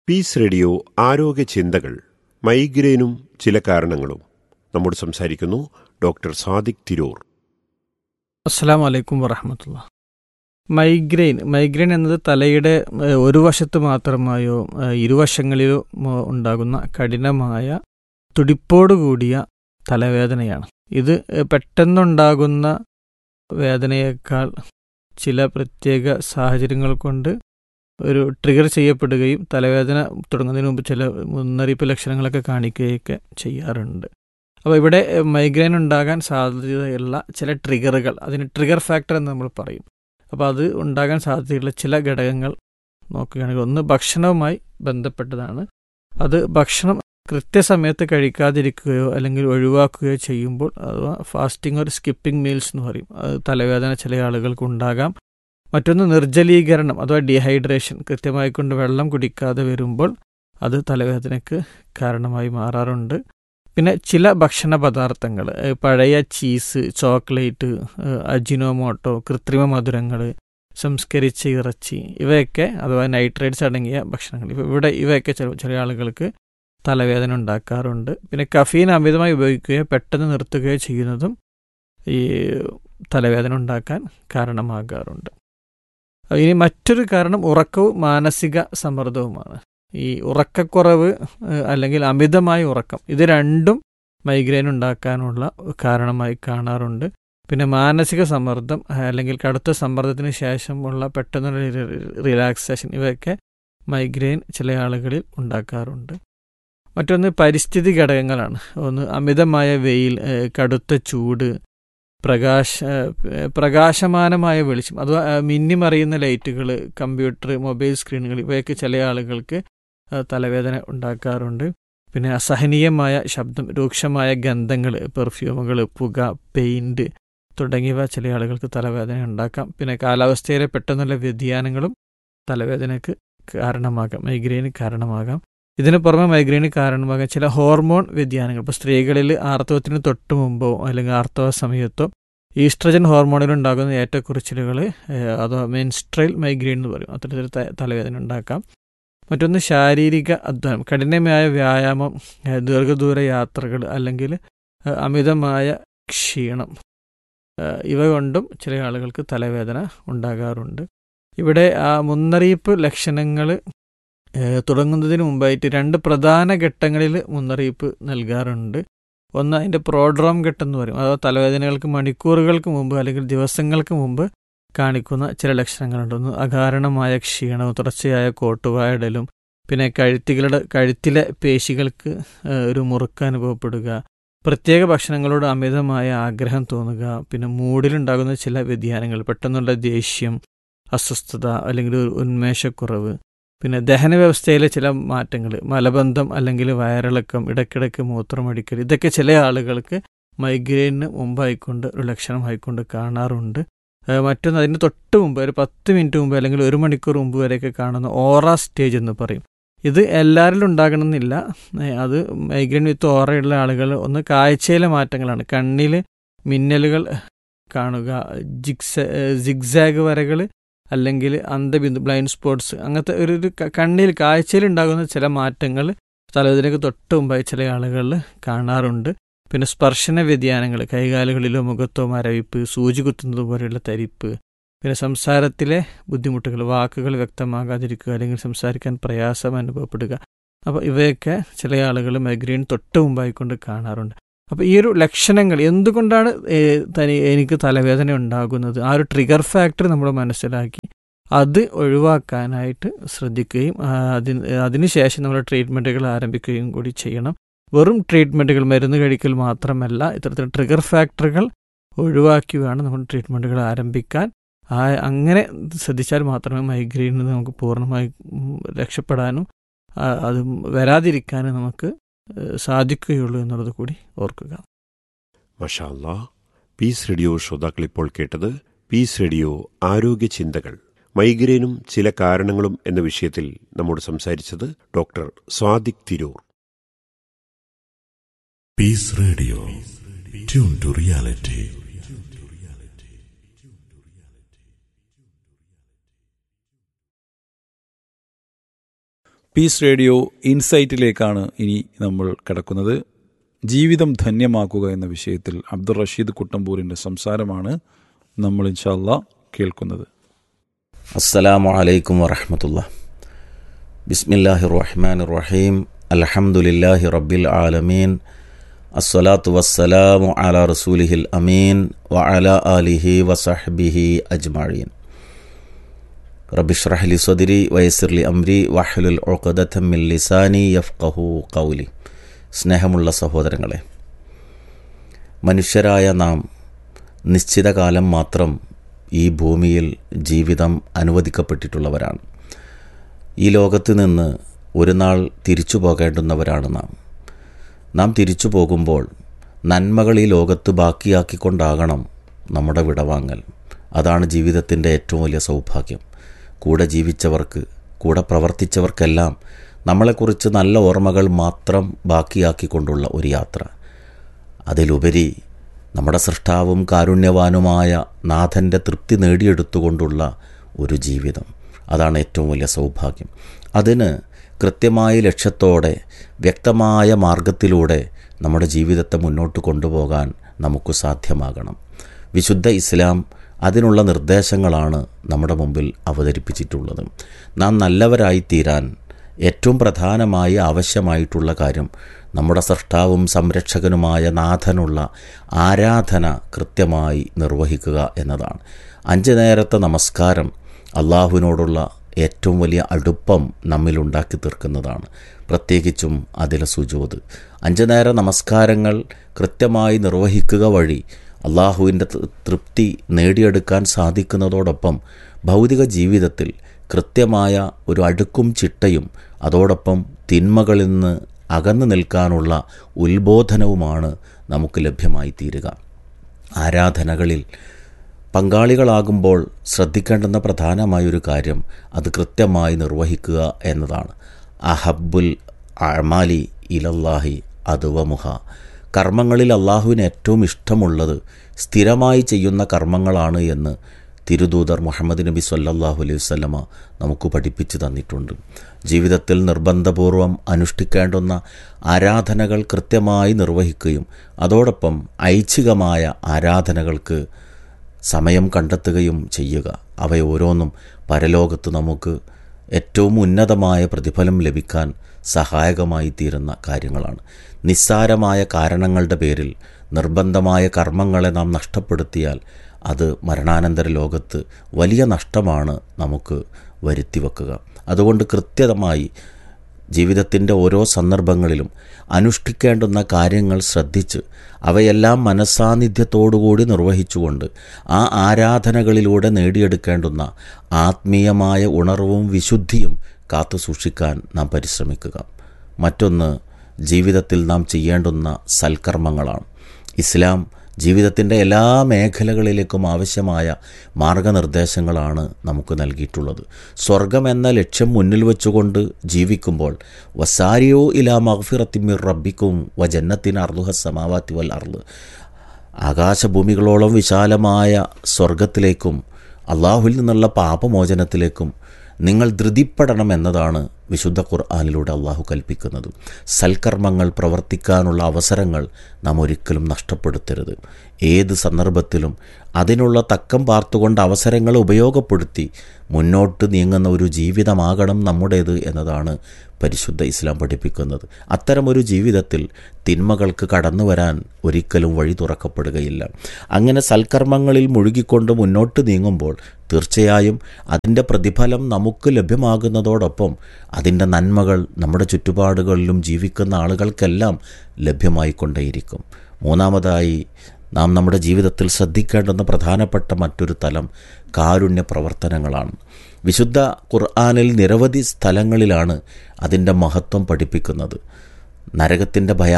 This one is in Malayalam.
പീസ് റേഡിയോ ആരോഗ്യ ചിന്തകൾ മൈഗ്രെയിനും ചില കാരണങ്ങളും നമ്മോട് സംസാരിക്കുന്നു ഡോക്ടർ സാദിഖ് തിരൂർ അസ്സാം വലൈക്കും വറഹമത്തുള്ള മൈഗ്രെയിൻ മൈഗ്രെയിൻ എന്നത് തലയുടെ ഏഹ്, ഒരു വശത്ത് മാത്രമായോ ഏഹ്, ഇരുവശങ്ങളിലോ മോ- ഉണ്ടാകുന്ന കഠിനമായ തുടിപ്പോട് കൂടിയ തലവേദനയാണ് ഇത് ഏഹ്, പെട്ടെന്നുണ്ടാകുന്ന വേദനയേക്കാൾ ചില പ്രത്യേക സാഹചര്യങ്ങൾ കൊണ്ട് ഒരു ട്രിഗർ ചെയ്യപ്പെടുകയും തലവേദന തുടങ്ങുന്നതിന് മുമ്പ് ചില മുന്നറിയിപ്പ് ലക്ഷണങ്ങളൊക്കെ കാണിക്കുകയൊക്കെ ചെയ്യാറുണ്ട് അപ്പോൾ ഇവിടെ ഏഹ്, മൈഗ്രെയിൻ ഉണ്ടാകാൻ സാധ്യതയുള്ള ചില ട്രിഗറുകൾ അതിന് ട്രിഗർ ഫാക്ടർ എന്ന് നമ്മൾ പറയും അപ്പോൾ അത് ഉണ്ടാകാൻ സാധ്യതയുള്ള ചില ഘടകങ്ങൾ നോക്കുകയാണെങ്കിൽ ഒന്ന് ഭക്ഷണവുമായി ബന്ധപ്പെട്ടതാണ് അത് ഭക്ഷണം കൃത്യസമയത്ത് കഴിക്കാതിരിക്കുകയോ അല്ലെങ്കിൽ ഒഴിവാക്കുകയോ ചെയ്യുമ്പോൾ അഥവാ ഫാസ്റ്റിംഗ് ഒരു സ്കിപ്പിംഗ് മീൽസ് എന്ന് പറയും അത് തലവേദന ചില ആളുകൾക്ക് ഉണ്ടാകാം മറ്റൊന്ന് നിർജ്ജലീകരണം അഥവാ ഡീഹൈഡ്രേഷൻ കൃത്യമായി കൊണ്ട് വെള്ളം കുടിക്കാതെ വരുമ്പോൾ അത് തലവേദനയ്ക്ക് കാരണമായി മാറാറുണ്ട് പിന്നെ ചില ഭക്ഷണ പദാർത്ഥങ്ങൾ ഏഹ് പഴയ ചീസ് ചോക്ലേറ്റ് ഏഹ് അജിനോമോട്ടോ കൃത്രിമ മധുരങ്ങൾ സംസ്കരിച്ച ഇറച്ചി ഇവയൊക്കെ അഥവാ നൈട്രേറ്റ്സ് അടങ്ങിയ ഭക്ഷണങ്ങൾ ഇവ ഇവിടെ ഇവയൊക്കെ ചില ചില ആളുകൾക്ക് തലവേദന ഉണ്ടാക്കാറുണ്ട് പിന്നെ കഫീൻ അമിതമായി ഉപയോഗിക്കുകയോ പെട്ടെന്ന് നിർത്തുകയോ ചെയ്യുന്നതും ഈ തലവേദന ഉണ്ടാക്കാൻ കാരണമാകാറുണ്ട് ഇനി മറ്റൊരു കാരണം ഉറക്കവും മാനസിക സമ്മർദ്ദവുമാണ് ഈ ഉറക്കക്കുറവ് ഏഹ്, അല്ലെങ്കിൽ അമിതമായ ഉറക്കം ഇത് രണ്ടും മൈഗ്രെയിൻ ഉണ്ടാക്കാനുള്ള കാരണമായി കാണാറുണ്ട് പിന്നെ മാനസിക സമ്മർദ്ദം ഏഹ്, അല്ലെങ്കിൽ കടുത്ത സമ്മർദ്ദത്തിന് ശേഷമുള്ള പെട്ടെന്നുള്ള റിലാക്സേഷൻ ഇവയൊക്കെ മൈഗ്രെയിൻ ചില ആളുകളിൽ ഉണ്ടാക്കാറുണ്ട് മറ്റൊന്ന് പരിസ്ഥിതി ഘടകങ്ങളാണ് ഒന്ന് അമിതമായ വെയിൽ ഏഹ്, കടുത്ത ചൂട് പ്രകാശ ഏഹ്, പ്രകാശമാനമായ വെളിച്ചം അഥവാ ഏഹ്, മിന്നിമറിയുന്ന ലൈറ്റുകൾ കമ്പ്യൂട്ടർ മൊബൈൽ സ്ക്രീനുകൾ ഇവയൊക്കെ ചില ആളുകൾക്ക് ഏഹ്, തലവേദന ഉണ്ടാക്കാറുണ്ട് പിന്നെ അസഹനീയമായ ശബ്ദം രൂക്ഷമായ ഗന്ധങ്ങൾ പെർഫ്യൂമുകൾ പുക പെയിൻറ് തുടങ്ങിയവ ചില ആളുകൾക്ക് തലവേദന ഉണ്ടാക്കാം പിന്നെ കാലാവസ്ഥയിലെ പെട്ടെന്നുള്ള വ്യതിയാനങ്ങളും തലവേദനയ്ക്ക് കാരണമാകാം മൈഗ്രെയിന് കാരണമാകാം ഇതിന് പുറമെ മൈഗ്രെയിന് കാരണമാകാൻ ചില ഹോർമോൺ വ്യതിയാനങ്ങൾ ഇപ്പോൾ സ്ത്രീകളിൽ ആർത്തവത്തിന് തൊട്ട് മുമ്പോ അല്ലെങ്കിൽ ആർത്തവ സമയത്തോ ഈസ്ട്രജൻ ഹോർമോണിൽ ഉണ്ടാകുന്ന ഏറ്റക്കുറിച്ചിലുകൾ അഥവാ മെൻസ്ട്രൽ മൈഗ്രെയിൻ എന്ന് പറയും അത്തരത്തിൽ ത- തലവേദന ഉണ്ടാക്കാം മറ്റൊന്ന് ശാരീരിക അധ്വാനം കഠിനമായ വ്യായാമം ഏഹ് ദീർഘദൂര യാത്രകൾ അല്ലെങ്കിൽ ഏഹ് അമിതമായ ക്ഷീണം ഏഹ് ഇവ കൊണ്ടും ചില ആളുകൾക്ക് തലവേദന ഉണ്ടാകാറുണ്ട് ഇവിടെ ആ മുന്നറിയിപ്പ് ലക്ഷണങ്ങൾ തുടങ്ങുന്നതിന് മുമ്പായിട്ട് രണ്ട് പ്രധാന ഘട്ടങ്ങളിൽ മുന്നറിയിപ്പ് നൽകാറുണ്ട് ഒന്ന് അതിൻ്റെ പ്രോഡ്രോം ഘട്ടം എന്ന് പറയും അഥവാ തലവേദനകൾക്ക് മണിക്കൂറുകൾക്ക് മുമ്പ് അല്ലെങ്കിൽ ദിവസങ്ങൾക്ക് മുമ്പ് കാണിക്കുന്ന ചില ലക്ഷണങ്ങളുണ്ട് ഒന്ന് അകാരണമായ ക്ഷീണവും തുടർച്ചയായ കോട്ടുവായിടലും പിന്നെ കഴുത്തികളുടെ കഴുത്തിലെ പേശികൾക്ക് ഏഹ്, ഒരു മുറുക്കം അനുഭവപ്പെടുക പ്രത്യേക ഭക്ഷണങ്ങളോട് അമിതമായ ആഗ്രഹം തോന്നുക പിന്നെ മൂഡിലുണ്ടാകുന്ന ചില വ്യതിയാനങ്ങൾ പെട്ടെന്നുള്ള ദേഷ്യം അസ്വസ്ഥത അല്ലെങ്കിൽ ഒരു ഉന്മേഷക്കുറവ് പിന്നെ ദഹന വ്യവസ്ഥയിലെ ചില മാറ്റങ്ങൾ മലബന്ധം അല്ലെങ്കിൽ വയറിളക്കം ഇടയ്ക്കിടയ്ക്ക് മൂത്രമടിക്കൽ ഇതൊക്കെ ചില ആളുകൾക്ക് മൈഗ്രെയിന് മുമ്പായിക്കൊണ്ട് ഒരു ലക്ഷണമായിക്കൊണ്ട് കാണാറുണ്ട് ഏഹ് മറ്റൊന്ന് അതിന് തൊട്ട് മുമ്പ് ഒരു പത്ത് മിനിറ്റ് മുമ്പ് അല്ലെങ്കിൽ ഒരു മണിക്കൂർ മുമ്പ് വരെയൊക്കെ കാണുന്ന ഓറ സ്റ്റേജ് എന്ന് പറയും ഇത് എല്ലാവരിലും ഉണ്ടാകണമെന്നില്ല ഏഹ് അത് മൈഗ്രെയിൻ വിത്ത് ഓറയുള്ള ആളുകൾ ഒന്ന് കാഴ്ചയിലെ മാറ്റങ്ങളാണ് കണ്ണിൽ മിന്നലുകൾ കാണുക ജിഗ്സ് സിഗ്സാഗ് വരകൾ അല്ലെങ്കിൽ അന്ധബിന്ദു ബ്ലൈൻഡ് സ്പോട്സ് അങ്ങനത്തെ ഒരു ഒരു ക- കണ്ണിൽ കാഴ്ചയിൽ ഉണ്ടാകുന്ന ചില മാറ്റങ്ങൾ തലവേദനയ്ക്ക് തൊട്ട് മുമ്പായി ചില ആളുകളിൽ കാണാറുണ്ട് പിന്നെ സ്പർശന വ്യതിയാനങ്ങൾ കൈകാലുകളിലോ മുഖത്തോ മരവിപ്പ് സൂചി കുത്തുന്നത് പോലെയുള്ള തരിപ്പ് പിന്നെ സംസാരത്തിലെ ബുദ്ധിമുട്ടുകൾ വാക്കുകൾ വ്യക്തമാകാതിരിക്കുക അല്ലെങ്കിൽ സംസാരിക്കാൻ പ്രയാസം അനുഭവപ്പെടുക അപ്പോൾ ഇവയൊക്കെ ചില ആളുകൾ മൈഗ്രെയിൻ തൊട്ട് മുമ്പായിക്കൊണ്ട് കാണാറുണ്ട് അപ്പോൾ ഈ ഒരു ലക്ഷണങ്ങൾ എന്തുകൊണ്ടാണ് ഏഹ്, തനി എനിക്ക് തലവേദന ഉണ്ടാകുന്നത് ആ ഒരു ട്രിഗർ ഫാക്ടർ നമ്മൾ മനസ്സിലാക്കി അത് ഒഴിവാക്കാനായിട്ട് ശ്രദ്ധിക്കുകയും ആ, അതിന് അതിനുശേഷം നമ്മൾ ട്രീറ്റ്മെൻറ്റുകൾ ആരംഭിക്കുകയും കൂടി ചെയ്യണം വെറും ട്രീറ്റ്മെൻറ്റുകൾ മരുന്ന് കഴിക്കൽ മാത്രമല്ല ഇത്തരത്തിൽ ട്രിഗർ ഫാക്ടറുകൾ ഒഴിവാക്കി വേണം നമ്മൾ ട്രീറ്റ്മെൻറ്റുകൾ ആരംഭിക്കാൻ ആ അങ്ങനെ ശ്രദ്ധിച്ചാൽ മാത്രമേ മൈഗ്രെയിനിൽ നിന്ന് നമുക്ക് പൂർണ്ണമായി ഉം, രക്ഷപ്പെടാനും ആ, അത് വരാതിരിക്കാനും നമുക്ക് ഏഹ്, സാധിക്കുകയുള്ളൂ എന്നുള്ളത് കൂടി ഓർക്കുക മഷാല്ലാ പീസ് റേഡിയോ ശ്രോതാക്കൾ ഇപ്പോൾ കേട്ടത് പീസ് റേഡിയോ ആരോഗ്യ ചിന്തകൾ മൈഗ്രെയിനും ചില കാരണങ്ങളും എന്ന വിഷയത്തിൽ നമ്മോട് സംസാരിച്ചത് doctor Swadiq Tirur Peace Radio. Tune to reality. Peace radio ഇൻസൈറ്റിലേക്കാണ് ഇനി നമ്മൾ കിടക്കുന്നത് ജീവിതം ധന്യമാക്കുക എന്ന വിഷയത്തിൽ അബ്ദുൾ റഷീദ് കുട്ടമ്പൂരിൻ്റെ സംസാരമാണ് നമ്മൾ ഇൻഷാല്ല കേൾക്കുന്നത് അസ്സലാമു അലൈക്കും വറഹമത്തുള്ള ബിസ്മില്ലാഹി റഹ്മാൻ റഹീം അൽഹംദുലില്ലാഹി റബ്ബിൽ ആലമീൻ അസ്സലാത്തു വസ്സലാമു അല റസൂലിഹിൽ അമീൻ വ അല ആലിഹി വസഹ്ബിഹി അജ്മഈൻ റബിഷ്റഹ്ലി സ്വദിരി വയസിർലി അംരി വഹ്ലുൽ ഉഖദത്തം മിൻ ലിസാനി യഫ്ഖഹു ഖൗലി സ്നേഹമുള്ള സഹോദരങ്ങളെ മനുഷ്യരായ നാം നിശ്ചിത കാലം മാത്രം ഈ ഭൂമിയിൽ ജീവിതം അനുവദിക്കപ്പെട്ടിട്ടുള്ളവരാണ് ഈ ലോകത്ത് നിന്ന് ഒരു നാൾ തിരിച്ചു പോകേണ്ടുന്നവരാണ് നാം നാം തിരിച്ചു പോകുമ്പോൾ നന്മകൾ ഈ ലോകത്ത് ബാക്കിയാക്കിക്കൊണ്ടാകണം നമ്മുടെ വിടവാങ്ങൽ അതാണ് ജീവിതത്തിൻ്റെ ഏറ്റവും വലിയ സൗഭാഗ്യം കൂടെ ജീവിച്ചവർക്ക് കൂടെ പ്രവർത്തിച്ചവർക്കെല്ലാം നമ്മളെക്കുറിച്ച് നല്ല ഓർമ്മകൾ മാത്രം ബാക്കിയാക്കിക്കൊണ്ടുള്ള ഒരു യാത്ര അതിലുപരി നമ്മുടെ സൃഷ്ടാവും കാരുണ്യവാനുമായ നാഥൻ്റെ തൃപ്തി നേടിയെടുത്തുകൊണ്ടുള്ള ഒരു ജീവിതം അതാണ് ഏറ്റവും വലിയ സൗഭാഗ്യം അതിന് കൃത്യമായ ലക്ഷ്യത്തോടെ വ്യക്തമായ മാർഗത്തിലൂടെ നമ്മുടെ ജീവിതത്തെ മുന്നോട്ട് കൊണ്ടുപോകാൻ നമുക്ക് സാധ്യമാകണം വിശുദ്ധ ഇസ്ലാം അതിനുള്ള നിർദ്ദേശങ്ങളാണ് നമ്മുടെ മുമ്പിൽ അവതരിപ്പിച്ചിട്ടുള്ളത് നാം നല്ലവരായി തീരാൻ ഏറ്റവും പ്രധാനമായി ആവശ്യമായിട്ടുള്ള കാര്യം നമ്മുടെ സൃഷ്ടാവും സംരക്ഷകനുമായ നാഥനുള്ള ആരാധന കൃത്യമായി നിർവഹിക്കുക എന്നതാണ് അഞ്ച് നേരത്തെ നമസ്കാരം അള്ളാഹുവിനോടുള്ള ഏറ്റവും വലിയ അടുപ്പം നമ്മിൽ ഉണ്ടാക്കി തീർക്കുന്നതാണ് പ്രത്യേകിച്ചും അതിലെ സുജോത് അഞ്ച് നേര നമസ്കാരങ്ങൾ കൃത്യമായി നിർവഹിക്കുക വഴി അള്ളാഹുവിൻ്റെ തൃപ്തി നേടിയെടുക്കാൻ സാധിക്കുന്നതോടൊപ്പം ഭൗതിക ജീവിതത്തിൽ കൃത്യമായ ഒരു അടുക്കും ചിട്ടയും അതോടൊപ്പം തിന്മകളിൽ നിന്ന് അകന്നു നിൽക്കാനുള്ള ഉത്ബോധനവുമാണ് നമുക്ക് ലഭ്യമായി തീരുക ആരാധനകളിൽ പങ്കാളികളാകുമ്പോൾ ശ്രദ്ധിക്കേണ്ടുന്ന പ്രധാനമായൊരു കാര്യം അത് കൃത്യമായി നിർവഹിക്കുക എന്നതാണ് അഹബുൽ അമാലി ഇലല്ലാഹി അതുവമുഹ കർമ്മങ്ങളിൽ അള്ളാഹുവിന് ഏറ്റവും ഇഷ്ടമുള്ളത് സ്ഥിരമായി ചെയ്യുന്ന കർമ്മങ്ങളാണ് എന്ന് തിരുദൂതർ മുഹമ്മദ് നബി സല്ലാഹു അലൈഹി വല്ലമ നമുക്ക് പഠിപ്പിച്ചു തന്നിട്ടുണ്ട് ജീവിതത്തിൽ നിർബന്ധപൂർവം അനുഷ്ഠിക്കേണ്ടുന്ന ആരാധനകൾ കൃത്യമായി നിർവഹിക്കുകയും അതോടൊപ്പം ഐച്ഛികമായ ആരാധനകൾക്ക് സമയം കണ്ടെത്തുകയും ചെയ്യുക അവയോരോന്നും പരലോകത്ത് നമുക്ക് ഏറ്റവും ഉന്നതമായ പ്രതിഫലം ലഭിക്കാൻ സഹായകമായി തീരുന്ന കാര്യങ്ങളാണ് നിസ്സാരമായ കാരണങ്ങളുടെ പേരിൽ നിർബന്ധമായ കർമ്മങ്ങളെ നാം നഷ്ടപ്പെടുത്തിയാൽ അത് മരണാനന്തര ലോകത്ത് വലിയ നഷ്ടമാണ് നമുക്ക് വരുത്തിവെക്കുക അതുകൊണ്ട് കൃത്യമായി ജീവിതത്തിൻ്റെ ഓരോ സന്ദർഭങ്ങളിലും അനുഷ്ഠിക്കേണ്ടുന്ന കാര്യങ്ങൾ ശ്രദ്ധിച്ച് അവയെല്ലാം മനസ്സാന്നിധ്യത്തോടുകൂടി നിർവഹിച്ചുകൊണ്ട് ആ ആരാധനകളിലൂടെ നേടിയെടുക്കേണ്ടുന്ന ആത്മീയമായ ഉണർവും വിശുദ്ധിയും കാത്തു സൂക്ഷിക്കാൻ നാം പരിശ്രമിക്കുക മറ്റൊന്ന് ജീവിതത്തിൽ നാം ചെയ്യേണ്ടുന്ന സൽക്കർമ്മങ്ങളാണ് ഇസ്ലാം ജീവിതത്തിൻ്റെ എല്ലാ മേഖലകളിലേക്കും ആവശ്യമായ മാർഗനിർദ്ദേശങ്ങളാണ് നമുക്ക് നൽകിയിട്ടുള്ളത് സ്വർഗം എന്ന ലക്ഷ്യം മുന്നിൽ വെച്ചുകൊണ്ട് ജീവിക്കുമ്പോൾ വസാരിയോ ഇലാ മഹ്ഫിറത്തിമിർ റബ്ബിക്കും വ ജന്നത്തിന് അർദുഹ സമാവാത്തി വൽ അർദ് ആകാശഭൂമികളോളം വിശാലമായ സ്വർഗത്തിലേക്കും അള്ളാഹുവിൽ നിന്നുള്ള പാപമോചനത്തിലേക്കും നിങ്ങൾ ധൃതിപ്പെടണം എന്നതാണ് വിശുദ്ധ ഖുർആാനിലൂടെ അള്ളാഹു കൽപ്പിക്കുന്നത് സൽക്കർമ്മങ്ങൾ പ്രവർത്തിക്കാനുള്ള അവസരങ്ങൾ നാം ഒരിക്കലും നഷ്ടപ്പെടുത്തരുത് ഏത് സന്ദർഭത്തിലും അതിനുള്ള തക്കം പാർത്തുകൊണ്ട് അവസരങ്ങൾ ഉപയോഗപ്പെടുത്തി മുന്നോട്ട് നീങ്ങുന്ന ഒരു ജീവിതമാകണം നമ്മുടേത് എന്നതാണ് പരിശുദ്ധ ഇസ്ലാം പഠിപ്പിക്കുന്നത് അത്തരമൊരു ജീവിതത്തിൽ തിന്മകൾക്ക് കടന്നു വരാൻ ഒരിക്കലും വഴി തുറക്കപ്പെടുകയില്ല അങ്ങനെ സൽക്കർമ്മങ്ങളിൽ മുഴുകിക്കൊണ്ട് മുന്നോട്ട് നീങ്ങുമ്പോൾ തീർച്ചയായും അതിൻ്റെ പ്രതിഫലം നമുക്ക് ലഭ്യമാകുന്നതോടൊപ്പം അതിൻ്റെ നന്മകൾ നമ്മുടെ ചുറ്റുപാടുകളിലും ജീവിക്കുന്ന ആളുകൾക്കെല്ലാം ലഭ്യമായിക്കൊണ്ടേയിരിക്കും മൂന്നാമതായി നാം നമ്മുടെ ജീവിതത്തിൽ ശ്രദ്ധിക്കേണ്ടുന്ന പ്രധാനപ്പെട്ട മറ്റൊരു തലം കാരുണ്യ പ്രവർത്തനങ്ങളാണ് വിശുദ്ധ ഖുർആാനിൽ നിരവധി സ്ഥലങ്ങളിലാണ് അതിൻ്റെ മഹത്വം പഠിപ്പിക്കുന്നത് നരകത്തിൻ്റെ ഭയാ